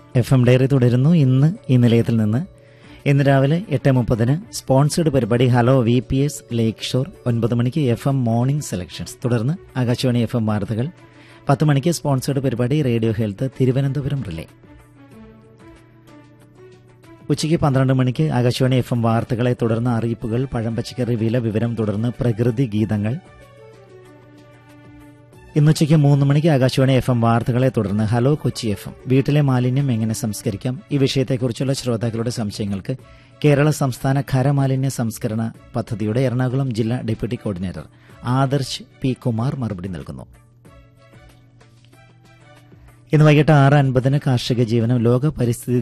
F M diary തുടരുന്നു ഇന്ന് ഈ നിലയത്തിൽ നിന്ന് ഇന്ന് രാവിലെ എട്ട് മുപ്പതിന് സ്പോൺസേഡ് പരിപാടി hello V P S Lakeshore ഒൻപത് മണിക്ക് എഫ് എം മോർണിംഗ് സെലക്ഷൻസ് തുടർന്ന് ആകാശവാണി എഫ് എം വാർത്തകൾ പത്ത് മണിക്ക് സ്പോൺസേഡ് പരിപാടി റേഡിയോ ഹെൽത്ത് തിരുവനന്തപുരം റിലേ ഉച്ചയ്ക്ക് പന്ത്രണ്ട് മണിക്ക് ആകാശവാണി എഫ് എം വാർത്തകളെ തുടർന്ന് അറിയിപ്പുകൾ പഴം പച്ചക്കറി വില വിവരം തുടർന്ന് പ്രകൃതി ഗീതങ്ങൾ ഇന്നുച്ചയ്ക്ക് മൂന്ന് മണിക്ക് ആകാശവാണി എഫ് എം വാർത്തകളെ തുടർന്ന് ഹലോ കൊച്ചി എഫ് എം വീട്ടിലെ മാലിന്യം എങ്ങനെ സംസ്കരിക്കാം ഈ വിഷയത്തെക്കുറിച്ചുള്ള ശ്രോതാക്കളുടെ സംശയങ്ങൾക്ക് കേരള സംസ്ഥാന ഖരമാലിന്യ സംസ്കരണ പദ്ധതിയുടെ എറണാകുളം ജില്ലാ deputy coordinator Adarsh P Kumar മറുപടി നൽകുന്നു ഇന്ന് വൈകിട്ട് ആറ് അൻപതിന് കാർഷിക ജീവനം ലോക പരിസ്ഥിതി